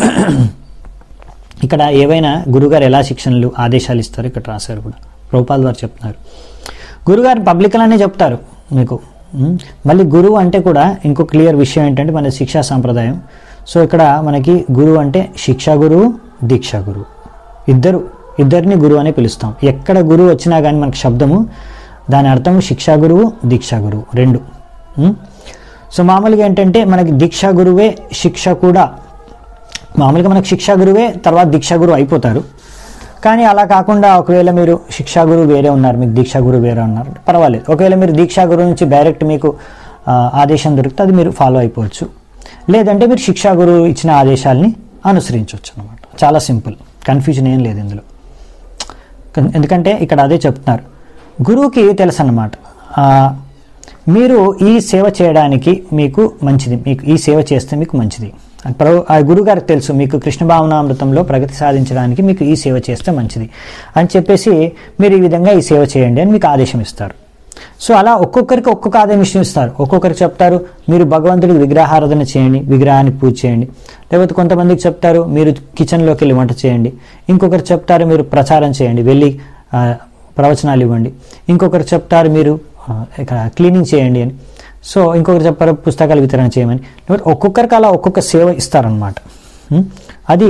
ఇక్కడ ఏవైనా గురుగారు ఎలా శిక్షణలు ఆదేశాలు ఇస్తారో ఇక్కడ రాశారు కూడా ప్రభుపాల్ వారు చెప్తున్నారు గురుగారు పబ్లిక్లోనే చెప్తారు మీకు ఉమ్, మళ్ళీ గురువు అంటే కూడా ఇంకో క్లియర్ విషయం ఏంటంటే మన శిక్షా సాంప్రదాయం సో ఇక్కడ మనకి గురువు అంటే శిక్షా గురువు దీక్షా గురువు ఇద్దరు ఇద్దరిని గురువు అని పిలుస్తాం ఎక్కడ గురువు వచ్చినా కానీ మనకి శబ్దము దాని అర్థం శిక్షా గురువు దీక్షా గురువు రెండు ఉమ్. సో మామూలుగా ఏంటంటే మనకి దీక్షా గురువే శిక్ష కూడా మామూలుగా మనకు శిక్షా గురువే తర్వాత దీక్షా గురువు అయిపోతారు కానీ అలా కాకుండా ఒకవేళ మీరు శిక్షా గురువు వేరే ఉన్నారు మీకు దీక్షా గురువు వేరే ఉన్నారు అంటే పర్వాలేదు ఒకవేళ మీరు దీక్షా గురువు నుంచి డైరెక్ట్ మీకు ఆ, ఆదేశం దొరికితే అది మీరు ఫాలో అయిపోవచ్చు లేదంటే మీరు శిక్షా గురువు ఇచ్చిన ఆదేశాలని అనుసరించవచ్చు అనమాట చాలా సింపుల్ కన్ఫ్యూజన్ ఏం లేదు ఇందులో కన్- ఎందుకంటే ఇక్కడ అదే చెప్తున్నారు గురువుకి తెలుసు అన్నమాట ఆ, మీరు ఈ సేవ చేయడానికి మీకు మంచిది మీకు ఈ సేవ చేస్తే మీకు మంచిది అని ప్రభు ఆ గురుగారికి తెలుసు మీకు కృష్ణ భావనామృతంలో ప్రగతి సాధించడానికి మీకు ఈ సేవ చేస్తే మంచిది అని చెప్పేసి మీరు ఈ విధంగా ఈ సేవ చేయండి అని మీకు ఆదేశం ఇస్తారు సో అలా ఒక్కొక్కరికి ఒక్కొక్క ఆదేశం ఇస్తారు ఒక్కొక్కరికి చెప్తారు మీరు భగవంతుడికి విగ్రహారాధన చేయండి విగ్రహానికి పూజ చేయండి లేకపోతే కొంతమందికి చెప్తారు మీరు కిచెన్లోకి వెళ్ళి వంట చేయండి ఇంకొకరు చెప్తారు మీరు ప్రచారం చేయండి వెళ్ళి ఆ, ప్రవచనాలు ఇవ్వండి ఇంకొకరు చెప్తారు మీరు ఆ, ఇక్కడ క్లీనింగ్ చేయండి అని సో ఇంకొకరు చెప్పారు పుస్తకాలు వితరణ చేయమని లేకపోతే ఒక్కొక్కరికి అలా ఒక్కొక్క సేవ ఇస్తారనమాట ఉం? అది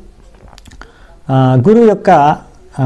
ఆ, గురువు యొక్క ఆ,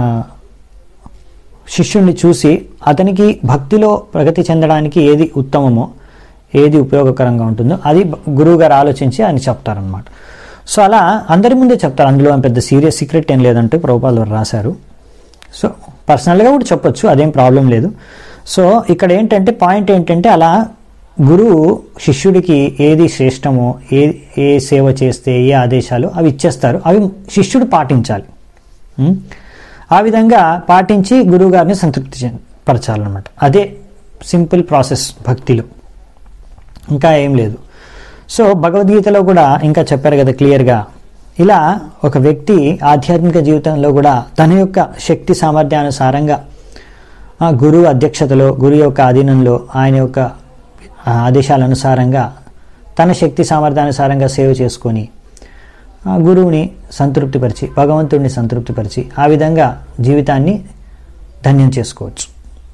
శిష్యుణ్ణి చూసి అతనికి భక్తిలో ప్రగతి చెందడానికి ఏది ఉత్తమమో ఏది ఉపయోగకరంగా ఉంటుందో అది గురువు గారు ఆలోచించి ఆయన చెప్తారనమాట సో అలా అందరి ముందే చెప్తారు అందులో ఏం పెద్ద సీరియస్ సీక్రెట్ ఏం లేదంటే ప్రభుపాల్ వారు రాశారు సో పర్సనల్గా కూడా చెప్పొచ్చు అదేం ప్రాబ్లం లేదు సో ఇక్కడ ఏంటంటే పాయింట్ ఏంటంటే అలా గురువు శిష్యుడికి ఏది శ్రేష్టమో ఏ ఏ సేవ చేస్తే ఏ ఆదేశాలు అవి ఇచ్చేస్తారు అవి శిష్యుడు పాటించాలి ఉం? ఆ విధంగా పాటించి గురువుగారిని సంతృప్తి చె- పరచాలన్నమాట అదే సింపుల్ ప్రాసెస్ భక్తిలో ఇంకా ఏం లేదు సో భగవద్గీతలో కూడా ఇంకా చెప్పారు కదా క్లియర్గా ఇలా ఒక వ్యక్తి ఆధ్యాత్మిక జీవితంలో కూడా తన యొక్క శక్తి సామర్థ్యానుసారంగా ఆ గురువు అధ్యక్షతలో గురువు యొక్క ఆధీనంలో ఆయన యొక్క ఆ, ఆదేశాల అనుసారంగా తన శక్తి సామర్థ్యానుసారంగా సేవ చేసుకొని ఆ గురువుని సంతృప్తిపరిచి భగవంతుడిని సంతృప్తిపరిచి ఆ విధంగా జీవితాన్ని ధన్యం చేసుకోవచ్చు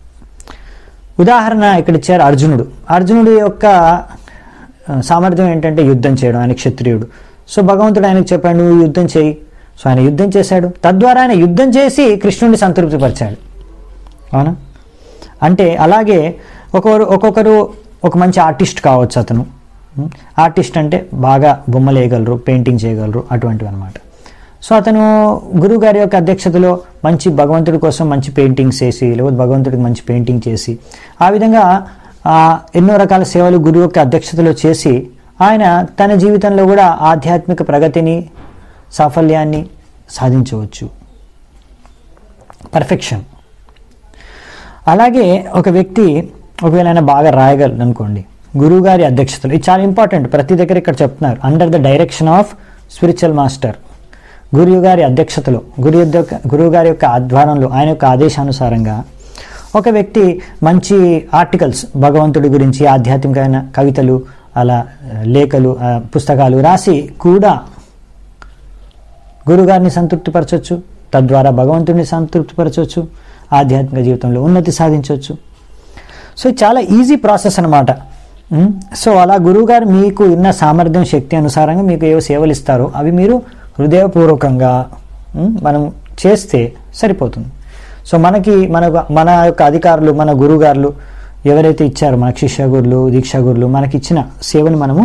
ఉదాహరణ ఇక్కడ ఇచ్చారు అర్జునుడు అర్జునుడి యొక్క ఆ, సామర్థ్యం ఏంటంటే యుద్ధం చేయడం ఆయన క్షత్రియుడు సో భగవంతుడు ఆయనకు చెప్పాడు నువ్వు యుద్ధం చేయి సో ఆయన యుద్ధం చేశాడు తద్వారా ఆయన యుద్ధం చేసి కృష్ణుడిని సంతృప్తిపరిచాడు అవునా అంటే అలాగే ఒక్కొక్కరు ఒక్కొక్కరు ఒక మంచి ఆర్టిస్ట్ కావచ్చు అతను ఉం? ఆర్టిస్ట్ అంటే బాగా బొమ్మలు వేయగలరు పెయింటింగ్ చేయగలరు అటువంటివి అనమాట సో అతను గురువు గారి యొక్క అధ్యక్షతలో మంచి భగవంతుడి కోసం మంచి పెయింటింగ్స్ వేసి లేకపోతే భగవంతుడికి మంచి పెయింటింగ్ చేసి ఆ విధంగా ఆ, ఎన్నో రకాల సేవలు గురువు యొక్క అధ్యక్షతలో చేసి ఆయన తన జీవితంలో కూడా ఆధ్యాత్మిక ప్రగతిని సాఫల్యాన్ని సాధించవచ్చు పర్ఫెక్షన్ అలాగే ఒక వ్యక్తి ఒకవేళ ఆయన బాగా రాయగలరు అనుకోండి గురువు గారి అధ్యక్షతలు ఇది చాలా ఇంపార్టెంట్ ప్రతి దగ్గర ఇక్కడ చెప్తున్నారు under the direction of spiritual master గురువు గారి అధ్యక్షతలో గురు యొక్క గురువు గారి యొక్క ఆధ్వర్యంలో ఆయన యొక్క ఆదేశానుసారంగా ఒక వ్యక్తి మంచి ఆర్టికల్స్ భగవంతుడి గురించి ఆధ్యాత్మికమైన కవితలు అలా లేఖలు ఆ, పుస్తకాలు రాసి కూడా గురుగారిని సంతృప్తిపరచవచ్చు తద్వారా భగవంతుడిని సంతృప్తిపరచవచ్చు ఆధ్యాత్మిక జీవితంలో ఉన్నతి సాధించవచ్చు సో ఇది చాలా ఈజీ ప్రాసెస్ అనమాట సో అలా గురువుగారు మీకు ఉన్న సామర్థ్యం శక్తి అనుసారంగా మీకు ఏవో సేవలు ఇస్తారో అవి మీరు హృదయపూర్వకంగా ఉమ్, మనం చేస్తే సరిపోతుంది సో మనకి మన మన యొక్క అధికారులు మన గురువుగారులు ఎవరైతే ఇచ్చారో మనకి శిష్య గురులు దీక్షా గురులు మనకి ఇచ్చిన సేవను మనము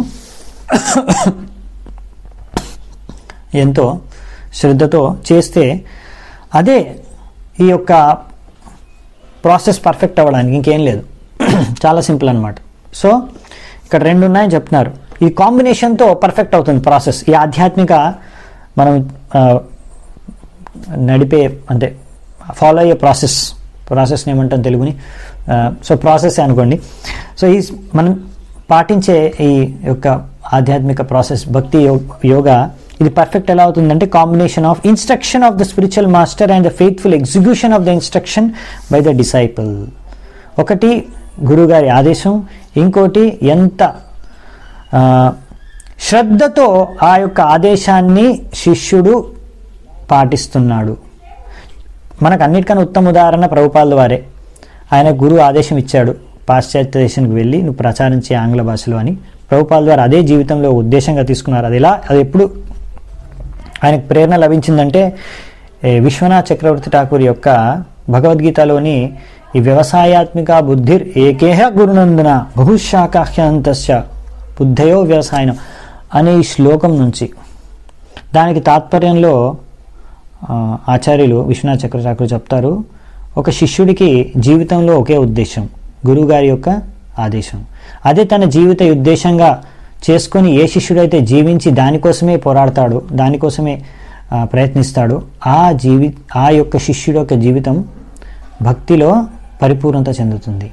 ఎంతో శ్రద్ధతో చేస్తే అదే ఈ యొక్క ప్రాసెస్ పర్ఫెక్ట్ అవ్వడానికి ఇంకేం లేదు చాలా సింపుల్ అనమాట సో ఇక్కడ రెండు ఉన్నాయని చెప్తున్నారు ఈ కాంబినేషన్తో పర్ఫెక్ట్ అవుతుంది ప్రాసెస్ ఈ ఆధ్యాత్మిక మనం ఆ, నడిపే అంటే ఫాలో అయ్యే ప్రాసెస్ ప్రాసెస్ని ఏమంటాం తెలుగుని సో ప్రాసెస్ అనుకోండి సో ఈ మనం పాటించే ఈ యొక్క ఆధ్యాత్మిక ప్రాసెస్ భక్తి యో- యోగా ఇది పర్ఫెక్ట్ ఎలా అవుతుందంటే combination of instruction of the spiritual master and the faithful execution of the instruction by the disciple ఒకటి గురుగారి ఆదేశం ఇంకోటి ఎంత ఆ, శ్రద్ధతో ఆ యొక్క ఆదేశాన్ని శిష్యుడు పాటిస్తున్నాడు మనకు అన్నిటికన్నా ఉత్తమ ఉదాహరణ ప్రభుపాల వారే ఆయన గురువు ఆదేశం ఇచ్చాడు పాశ్చాత్య దేశానికి వెళ్ళి నువ్వు ప్రచారించే ఆంగ్ల భాషలో అని ప్రభుపాల ద్వారా అదే జీవితంలో ఉద్దేశంగా తీసుకున్నారు అది ఎలా అది ఎప్పుడు ఆయనకు ప్రేరణ లభించిందంటే ఏ, విశ్వనాథ్ చక్రవర్తి ఠాకూర్ యొక్క భగవద్గీతలోని ఈ వ్యవసాయాత్మిక బుద్ధిర్ ఏకేహ గురునందున బహుశాఖాహ్యంతస్య బుద్ధయో వ్యవసాయం అనే ఈ శ్లోకం నుంచి దానికి తాత్పర్యంలో ఆ, ఆచార్యులు విశ్వనాథ్ చక్ర ఠాకూర్ చెప్తారు ఒక శిష్యుడికి జీవితంలో ఒకే ఉద్దేశం గురువుగారి యొక్క ఆదేశం అదే తన జీవిత ఉద్దేశంగా చేసుకొని ఏ శిష్యుడైతే జీవించి దానికోసమే పోరాడతాడో దానికోసమే ఆ, ప్రయత్నిస్తాడో ఆ జీవి ఆ యొక్క శిష్యుడి యొక్క జీవితం భక్తిలో పరిపూర్ణత చెందుతుంది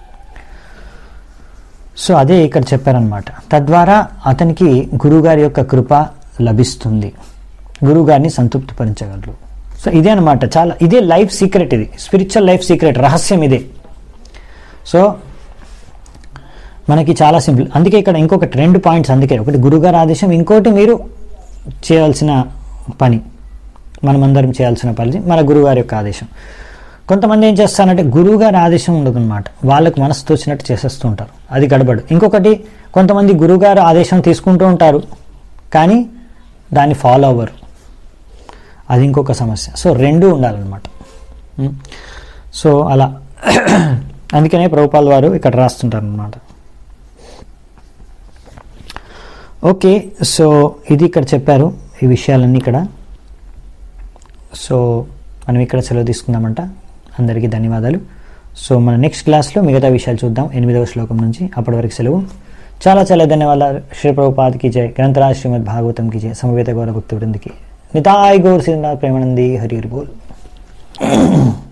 సో అదే ఇక్కడ చెప్పారనమాట తద్వారా అతనికి గురువుగారి యొక్క కృప లభిస్తుంది గురువుగారిని సంతృప్తిపరచగలరు సో ఇదే అనమాట చాలా ఇదే లైఫ్ సీక్రెట్ ఇది స్పిరిచువల్ లైఫ్ సీక్రెట్ రహస్యం ఇదే సో మనకి చాలా సింపుల్ అందుకే ఇక్కడ ఇంకొకటి రెండు పాయింట్స్ అందుకే ఒకటి గురుగారి ఆదేశం ఇంకోటి మీరు చేయాల్సిన పని మనమందరం చేయాల్సిన పని మన గురుగారి యొక్క ఆదేశం కొంతమంది ఏం చేస్తారంటే గురువుగారి ఆదేశం ఉండదు అనమాట వాళ్ళకి మనసు తోచినట్టు చేసేస్తూ ఉంటారు అది గడబడు ఇంకొకటి కొంతమంది గురువుగారు ఆదేశం తీసుకుంటూ ఉంటారు కానీ దాన్ని ఫాలో అవ్వరు అది ఇంకొక సమస్య సో రెండు ఉండాలన్నమాట ఉం. సో అలా అందుకనే ప్రభుపాల్ వారు ఇక్కడ రాస్తుంటారు అనమాట ఓకే సో ఇది ఇక్కడ చెప్పారు ఈ విషయాలన్నీ ఇక్కడ సో మనం ఇక్కడ సెలవు తీసుకుందామంట అందరికీ ధన్యవాదాలు సో మన నెక్స్ట్ క్లాస్లో మిగతా విషయాలు చూద్దాం ఎనిమిదవ శ్లోకం నుంచి అప్పటి వరకు సెలవు చాలా చాలా ధన్యవాదాలు శ్రీ ప్రభుపాద్కి జయ గ్రంథరాజ్ శ్రీమద్ భాగవతంకి జయ సమవేత గౌరవ భక్తి వృందికి నితాయ్ గౌర్ శ్రీనాథ్ ప్రేమానంది హరి హరి బోల్